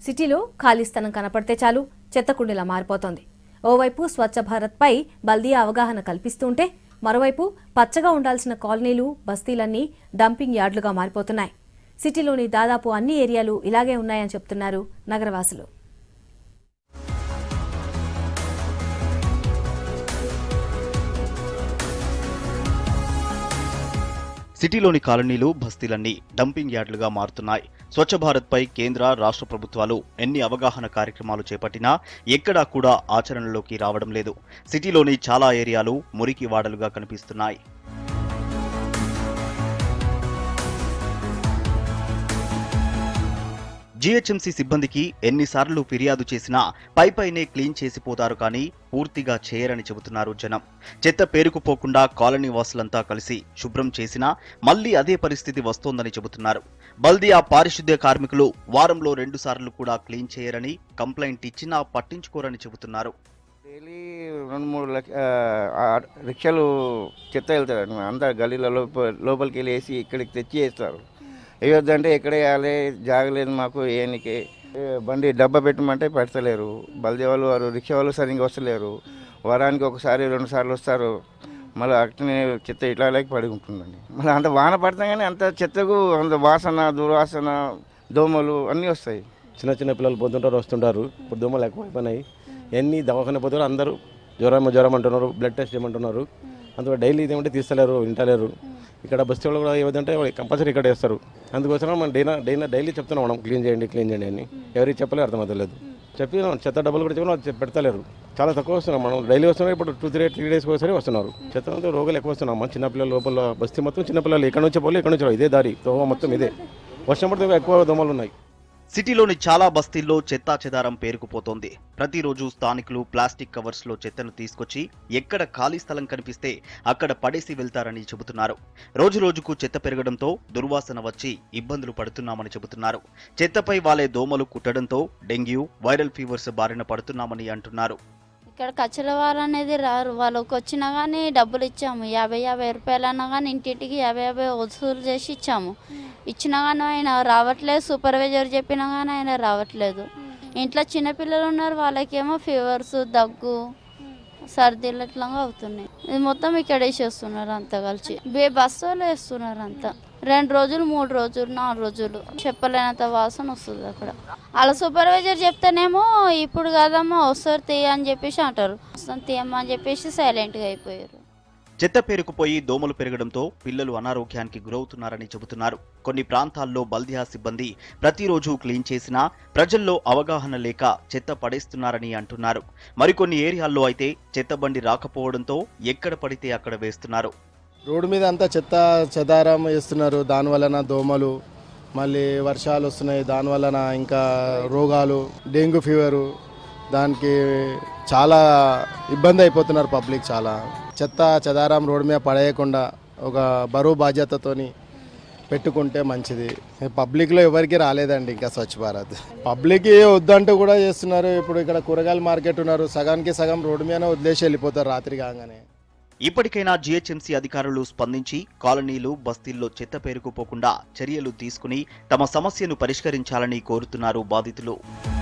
సిటీలో ఖాళీ స్థలం కనపడితే చాలు చెత్తకుండిలా మారిపోతోంది ఓవైపు స్వచ్ఛ భారత్పై బల్దియా అవగాహన కల్పిస్తుంటే మరోవైపు పచ్చగా ఉండాల్సిన కాలనీలు బస్తీలన్నీ డంపింగ్ యార్డులుగా మారిపోతున్నాయి సిటీలోని దాదాపు అన్ని ఏరియాలు ఇలాగే ఉన్నాయని చెప్తున్నారు నగరవాసులు సిటీలోని కాలనీలు బస్తీలన్నీ డంపింగ్ యార్డులుగా మారుతున్నాయి స్వచ్ఛ భారత్పై కేంద్ర రాష్ట్ర ప్రభుత్వాలు ఎన్ని అవగాహన కార్యక్రమాలు చేపట్టినా ఎక్కడా కూడా ఆచరణలోకి రావడం లేదు సిటీలోని చాలా ఏరియాలు మురికి వాడలుగా కనిపిస్తున్నాయి జీహెచ్ఎంసీ సిబ్బందికి ఎన్నిసార్లు ఫిర్యాదు చేసినా పైపైనే క్లీన్ చేసిపోతారు కానీ పూర్తిగా చేయరని చెబుతున్నారు జనం చెత్త పేరుకుపోకుండా కాలనీ వాసులంతా కలిసి శుభ్రం చేసినా మళ్లీ అదే పరిస్థితి వస్తోందని చెబుతున్నారు బల్దియా పారిశుద్ధ్య కార్మికులు వారంలో రెండు సార్లు కూడా క్లీన్ చేయరని కంప్లైంట్ ఇచ్చినా పట్టించుకోరని చెబుతున్నారు డైలీ రెండు మూడు లక్ష ఆ, ఆ రిక్షాలు చెత్త వెళ్తారు అంతా గల్లీల లోప లోపలికి వెళ్ళి వేసి ఇక్కడికి తెచ్చి వేస్తారు వేయొద్దంటే ఎక్కడ వేయాలి జాగలేదు మాకు ఏనికి బండి డబ్బా పెట్టమంటే పెడతలేరు బల్దీ వాళ్ళు వారు రిక్షా వాళ్ళు సరిగ్గా వస్తలేరు వారానికి ఒకసారి రెండు సార్లు వస్తారు మళ్ళీ అట్లనే చెత్త ఇట్లా లేక పడి ఉంటుందండి మళ్ళీ అంత వాన పడతాం కానీ అంత చెత్తకు అంత వాసన దుర్వాసన దోమలు అన్నీ వస్తాయి చిన్న చిన్న పిల్లలు పోతుంటారు వస్తుంటారు ఇప్పుడు దోమలు ఎక్కువైపోయినాయి ఎన్ని దవాఖాన పోతారు అందరూ జ్వరం జ్వరం అంటున్నారు బ్లడ్ టెస్ట్ చేయమంటున్నారు అందులో డైలీ ఇదేమంటే తీస్తలేరు వింటలేరు ఇక్కడ బస్తీ వాళ్ళు కూడా ఏదంటే కంపల్సరీ ఇక్కడ వేస్తారు అందుకోసం మనం డైనా డైనా డైలీ చెప్తున్నాం మనం క్లీన్ చేయండి క్లీన్ చేయండి అని ఎవరికి చెప్పలే అర్థమవుతలేదు చెప్పి చెత్త డబ్బులు కూడా చెప్పినా వాళ్ళు పెడతలేరు చాలా తక్కువ వస్తున్నాం మనం డైలీ వస్తున్నాం ఇప్పుడు టూ త్రీ త్రీ డేస్కి ఒకసారి వస్తున్నారు చెత్త అంతా రోగాలు ఎక్కువ వస్తున్నాం చిన్నపిల్లల లోపల బస్తీ మొత్తం చిన్నపిల్లలు ఇక్కడ నుంచి పోలే ఇక్కడ నుంచి రావాలి. ఇదే దారి దోమ మొత్తం ఇదే వర్షం పడితే ఎక్కువ దోమలు ఉన్నాయి సిటీలోని చాలా బస్తీల్లో చెత్తా చెదారం పేరుకుపోతోంది ప్రతిరోజు స్థానికులు ప్లాస్టిక్ కవర్స్ లో చెత్తను తీసుకొచ్చి ఎక్కడ ఖాళీ స్థలం కనిపిస్తే అక్కడ పడేసి వెళ్తారని చెబుతున్నారు రోజు రోజుకు చెత్త పెరగడంతో దుర్వాసన వచ్చి ఇబ్బందులు పడుతున్నామని చెబుతున్నారు చెత్తపై వాలే దోమలు కుట్టడంతో డెంగ్యూ వైరల్ ఫీవర్స్ బారిన పడుతున్నామని అంటున్నారు ఇక్కడ కచ్చల వారు అనేది రారు వాళ్ళకి వచ్చినా కానీ డబ్బులు ఇచ్చాము యాభై యాభై రూపాయలు అన్నా కానీ ఇంటింటికి యాభై యాభై వసూలు చేసి ఇచ్చాము ఇచ్చినా కానీ ఆయన రావట్లేదు సూపర్వైజర్ చెప్పినా కానీ ఆయన రావట్లేదు ఇంట్లో చిన్నపిల్లలు ఉన్నారు వాళ్ళకేమో ఫీవర్స్ దగ్గు సర్దీలు ఇట్లా అవుతున్నాయి ఇది మొత్తం ఇక్కడ వేసేస్తున్నారు అంతా కలిసి బే బస్సులో వేస్తున్నారు అంతా రెండు రోజులు మూడు రోజులు నాలుగు రోజులు చెప్పలేనంత వాసన వస్తుంది అక్కడ వాళ్ళ సూపర్వైజర్ చెప్తేనేమో ఇప్పుడు కాదమ్మా వస్తారు తీయ అని చెప్పేసి అంటారు వస్తాను తీయమ్మా అని చెప్పేసి సైలెంట్గా అయిపోయారు చెత్త పేరుకుపోయి దోమలు పెరగడంతో పిల్లలు అనారోగ్యానికి గురవుతున్నారని చెబుతున్నారు కొన్ని ప్రాంతాల్లో బల్దియా సిబ్బంది ప్రతిరోజు క్లీన్ చేసినా ప్రజల్లో అవగాహన లేక చెత్త పడేస్తున్నారని అంటున్నారు మరికొన్ని ఏరియాల్లో అయితే చెత్త బండి రాకపోవడంతో ఎక్కడ పడితే అక్కడ వేస్తున్నారు రోడ్డు మీద అంతా చెత్త చెదారం వేస్తున్నారు దాని వలన దోమలు మళ్ళీ వర్షాలు వస్తున్నాయి దాని వలన ఇంకా రోగాలు డెంగ్యూ ఫీవరు దానికి చాలా ఇబ్బంది అయిపోతున్నారు పబ్లిక్ చాలా చెత్త చెదారం రోడ్డు మీద పడేయకుండా ఒక బరువు బాధ్యతతోని పెట్టుకుంటే మంచిది పబ్లిక్లో ఎవరికి రాలేదండి ఇంకా స్వచ్ఛ భారత్ పబ్లిక్ వద్దంటూ కూడా చేస్తున్నారు ఇప్పుడు ఇక్కడ కూరగాయల మార్కెట్ ఉన్నారు సగానికి సగం రోడ్డు మీదనే వదిలేసి వెళ్ళిపోతారు రాత్రి కాగానే ఇప్పటికైనా జీహెచ్ఎంసీ అధికారులు స్పందించి కాలనీలు బస్తీల్లో చెత్త పేరుకుపోకుండా చర్యలు తీసుకుని తమ సమస్యను పరిష్కరించాలని కోరుతున్నారు బాధితులు